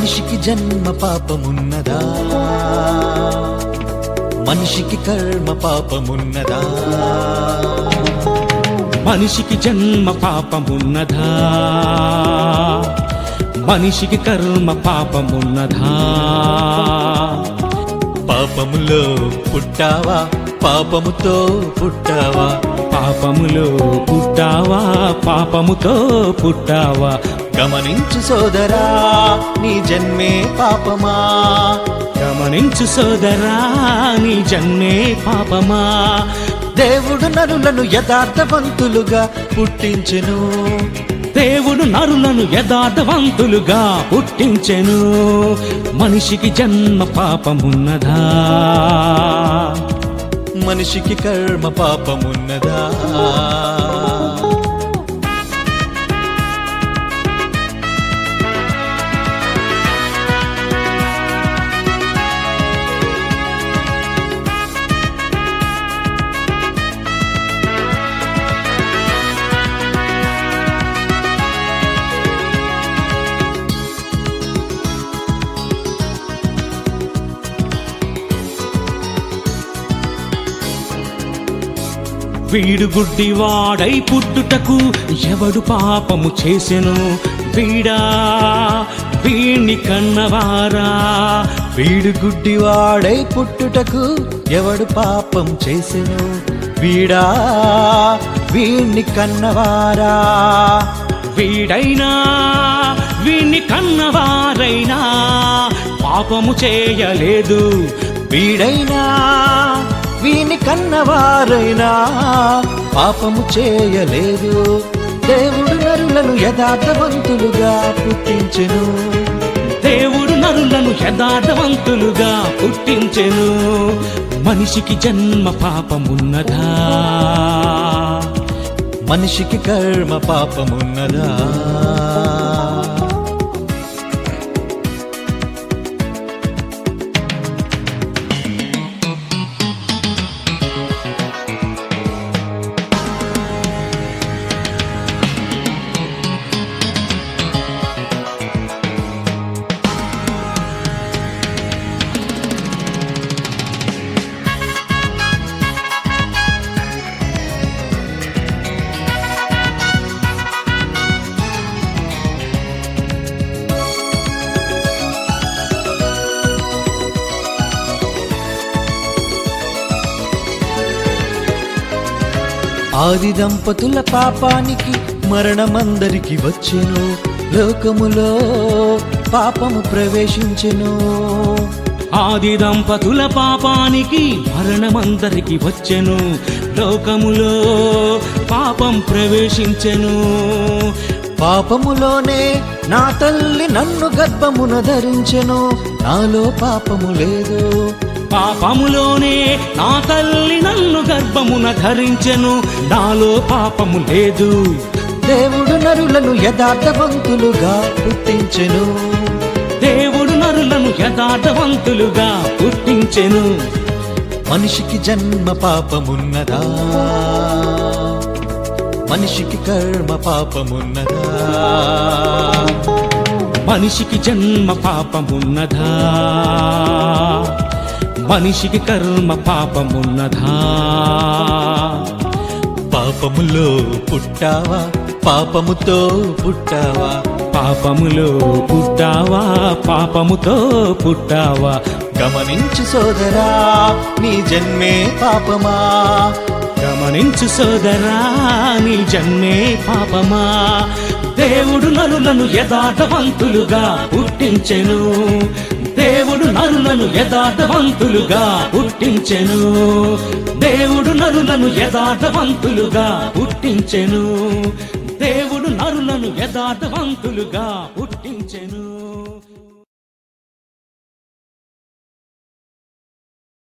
మనిషికి జన్మ పాపమున్నదా మనిషికి కర్మ పాపమున్నదా మనిషికి జన్మ పాపమున్నదా మనిషికి కర్మ పాపమున్నదా పాపములో పుట్టావా పాపముతో పుట్టావా పాపములో పుట్టావా పాపముతో పుట్టావా గమనించు సోదరా నీ జన్మే పాపమా గమనించు సోదరా నీ జన్మే పాపమా దేవుడు నరులను యథార్థవంతులుగా పుట్టించెను దేవుడు నరులను యథార్థవంతులుగా పుట్టించెను మనిషికి జన్మ పాపమున్నదా మనిషికి కర్మ పాపమున్నదా వీడు గుడ్డివాడై పుట్టుటకు ఎవడు పాపము చేసెను వీడా వీణ్ణి కన్నవారా వీడు గుడ్డివాడై పుట్టుటకు ఎవడు పాపం చేసెను వీడా వీణ్ణి కన్నవారా వీడైనా వీణ్ణి కన్నవారైనా పాపము చేయలేదు వీడైనా వీని కన్నవారైనా పాపము చేయలేదు దేవుడు నరులను యథార్థవంతులుగా పుట్టించెను దేవుడు నరులను యథార్థవంతులుగా పుట్టించెను మనిషికి జన్మ పాపమున్నదా మనిషికి కర్మ పాపమున్నదా ఆది దంపతుల పాపానికి మరణమందరికి వచ్చెను లోకములో పాపము ప్రవేశించెను ఆది దంపతుల పాపానికి మరణమందరికి వచ్చెను లోకములో పాపం ప్రవేశించెను పాపములోనే నా తల్లి నన్ను గర్భమున ధరించెను నాలో పాపము లేదు పాపములోనే నా తల్లి నన్ను గర్భమున ధరించెను నాలో పాపము లేదు దేవుడు నరులను యథార్థవంతులుగా పుట్టించెను దేవుడు నరులను యథార్థవంతులుగా పుట్టించెను మనిషికి జన్మ పాపమున్నదా మనిషికి కర్మ పాపమున్నదా మనిషికి జన్మ పాపమున్నదా మనిషికి కర్మ పాపమున్నదా పాపములో పుట్టావా పాపముతో పుట్టావా పాపములో పుట్టావా పాపముతో పుట్టావా గమనించు సోదరా నీ జన్మే పాపమా గమనించు సోదరా నీ జన్మే పాపమా దేవుడు నరులను యథార్థవంతులుగా పుట్టించెను దేవుడు నరులను యథార్థవంతులుగా పుట్టించెను దేవుడు నరులను యథార్థవంతులుగా పుట్టించెను దేవుడు నరులను యథార్థవంతులుగా పుట్టించెను